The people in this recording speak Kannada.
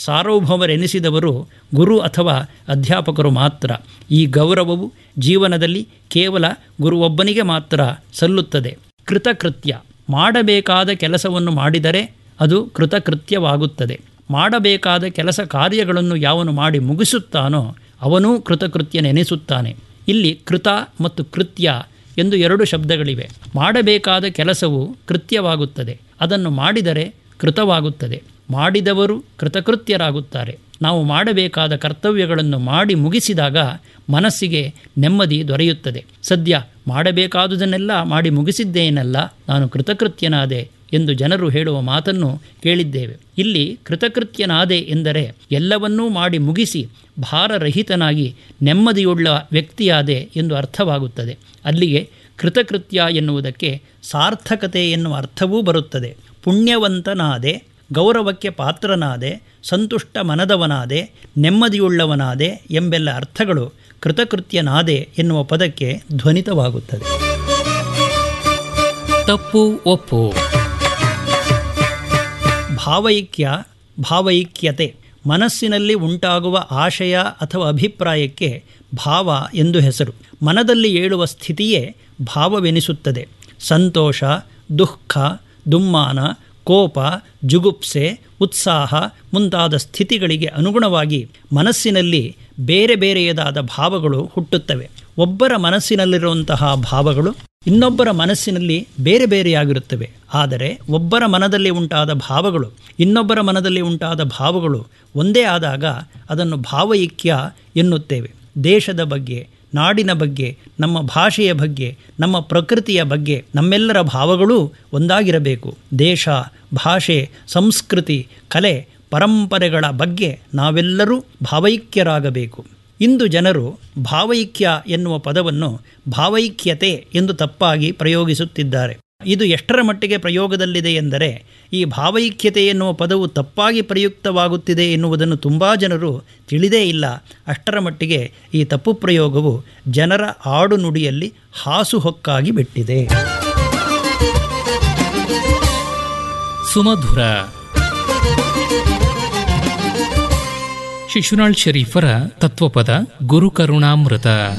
ಸಾರ್ವಭೌಮರೆನಿಸಿದವರು ಗುರು ಅಥವಾ ಅಧ್ಯಾಪಕರು ಮಾತ್ರ ಈ ಗೌರವವು ಜೀವನದಲ್ಲಿ ಕೇವಲ ಗುರುವೊಬ್ಬನಿಗೆ ಮಾತ್ರ ಸಲ್ಲುತ್ತದೆ ಕೃತಕೃತ್ಯ ಮಾಡಬೇಕಾದ ಕೆಲಸವನ್ನು ಮಾಡಿದರೆ ಅದು ಕೃತಕೃತ್ಯವಾಗುತ್ತದೆ ಮಾಡಬೇಕಾದ ಕೆಲಸ ಕಾರ್ಯಗಳನ್ನು ಯಾವನು ಮಾಡಿ ಮುಗಿಸುತ್ತಾನೋ ಅವನೂ ಕೃತಕೃತ್ಯನೆನಿಸುತ್ತಾನೆ ಇಲ್ಲಿ ಕೃತ ಮತ್ತು ಕೃತ್ಯ ಎಂದು ಎರಡು ಶಬ್ದಗಳಿವೆ ಮಾಡಬೇಕಾದ ಕೆಲಸವು ಕೃತ್ಯವಾಗುತ್ತದೆ ಅದನ್ನು ಮಾಡಿದರೆ ಕೃತವಾಗುತ್ತದೆ ಮಾಡಿದವರು ಕೃತಕೃತ್ಯರಾಗುತ್ತಾರೆ ನಾವು ಮಾಡಬೇಕಾದ ಕರ್ತವ್ಯಗಳನ್ನು ಮಾಡಿ ಮುಗಿಸಿದಾಗ ಮನಸ್ಸಿಗೆ ನೆಮ್ಮದಿ ದೊರೆಯುತ್ತದೆ ಸದ್ಯ ಮಾಡಬೇಕಾದುದನ್ನೆಲ್ಲ ಮಾಡಿ ಮುಗಿಸಿದ್ದೇನಲ್ಲ ನಾನು ಕೃತಕೃತ್ಯನಾದೆ ಎಂದು ಜನರು ಹೇಳುವ ಮಾತನ್ನು ಕೇಳಿದ್ದೇವೆ ಇಲ್ಲಿ ಕೃತಕೃತ್ಯನಾದೆ ಎಂದರೆ ಎಲ್ಲವನ್ನೂ ಮಾಡಿ ಮುಗಿಸಿ ಭಾರರಹಿತನಾಗಿ ನೆಮ್ಮದಿಯುಳ್ಳ ವ್ಯಕ್ತಿಯಾದೆ ಎಂದು ಅರ್ಥವಾಗುತ್ತದೆ ಅಲ್ಲಿಗೆ ಕೃತಕೃತ್ಯ ಎನ್ನುವುದಕ್ಕೆ ಸಾರ್ಥಕತೆ ಎನ್ನುವ ಅರ್ಥವೂ ಬರುತ್ತದೆ ಪುಣ್ಯವಂತನಾದೆ ಗೌರವಕ್ಕೆ ಪಾತ್ರನಾದೆ ಸಂತುಷ್ಟ ಮನದವನಾದೆ ನೆಮ್ಮದಿಯುಳ್ಳವನಾದೆ ಎಂಬೆಲ್ಲ ಅರ್ಥಗಳು ಕೃತಕೃತ್ಯನಾದೆ ಎನ್ನುವ ಪದಕ್ಕೆ ಧ್ವನಿತವಾಗುತ್ತದೆ ತಪ್ಪು ಒಪ್ಪು ಭಾವೈಕ್ಯ ಭಾವೈಕ್ಯತೆ ಮನಸ್ಸಿನಲ್ಲಿ ಉಂಟಾಗುವ ಆಶಯ ಅಥವಾ ಅಭಿಪ್ರಾಯಕ್ಕೆ ಭಾವ ಎಂದು ಹೆಸರು ಮನದಲ್ಲಿ ಏಳುವ ಸ್ಥಿತಿಯೇ ಭಾವವೆನಿಸುತ್ತದೆ ಸಂತೋಷ ದುಃಖ ದುಮ್ಮಾನ ಕೋಪ ಜುಗುಪ್ಸೆ ಉತ್ಸಾಹ ಮುಂತಾದ ಸ್ಥಿತಿಗಳಿಗೆ ಅನುಗುಣವಾಗಿ ಮನಸ್ಸಿನಲ್ಲಿ ಬೇರೆ ಬೇರೆಯದಾದ ಭಾವಗಳು ಹುಟ್ಟುತ್ತವೆ ಒಬ್ಬರ ಮನಸ್ಸಿನಲ್ಲಿರುವಂತಹ ಭಾವಗಳು ಇನ್ನೊಬ್ಬರ ಮನಸ್ಸಿನಲ್ಲಿ ಬೇರೆ ಬೇರೆಯಾಗಿರುತ್ತವೆ ಆದರೆ ಒಬ್ಬರ ಮನದಲ್ಲಿ ಉಂಟಾದ ಭಾವಗಳು ಇನ್ನೊಬ್ಬರ ಮನದಲ್ಲಿ ಉಂಟಾದ ಭಾವಗಳು ಒಂದೇ ಆದಾಗ ಅದನ್ನು ಭಾವೈಕ್ಯ ಎನ್ನುತ್ತೇವೆ ದೇಶದ ಬಗ್ಗೆ ನಾಡಿನ ಬಗ್ಗೆ ನಮ್ಮ ಭಾಷೆಯ ಬಗ್ಗೆ ನಮ್ಮ ಪ್ರಕೃತಿಯ ಬಗ್ಗೆ ನಮ್ಮೆಲ್ಲರ ಭಾವಗಳೂ ಒಂದಾಗಿರಬೇಕು ದೇಶ ಭಾಷೆ ಸಂಸ್ಕೃತಿ ಕಲೆ ಪರಂಪರೆಗಳ ಬಗ್ಗೆ ನಾವೆಲ್ಲರೂ ಭಾವೈಕ್ಯರಾಗಬೇಕು ಇಂದು ಜನರು ಭಾವೈಕ್ಯ ಎನ್ನುವ ಪದವನ್ನು ಭಾವೈಕ್ಯತೆ ಎಂದು ತಪ್ಪಾಗಿ ಪ್ರಯೋಗಿಸುತ್ತಿದ್ದಾರೆ ಇದು ಎಷ್ಟರ ಮಟ್ಟಿಗೆ ಪ್ರಯೋಗದಲ್ಲಿದೆ ಎಂದರೆ ಈ ಭಾವೈಕ್ಯತೆ ಎನ್ನುವ ಪದವು ತಪ್ಪಾಗಿ ಪ್ರಯುಕ್ತವಾಗುತ್ತಿದೆ ಎನ್ನುವುದನ್ನು ತುಂಬ ಜನರು ತಿಳಿದೇ ಇಲ್ಲ ಅಷ್ಟರ ಮಟ್ಟಿಗೆ ಈ ತಪ್ಪು ಪ್ರಯೋಗವು ಜನರ ಆಡು ನುಡಿಯಲ್ಲಿ ಹಾಸುಹೊಕ್ಕಾಗಿ ಬಿಟ್ಟಿದೆ ಸುಮಧುರ ಶಿಶುನಾಳ್ ಶರೀಫರ ತತ್ವಪದ ಗುರುಕರುಣಾಮೃತ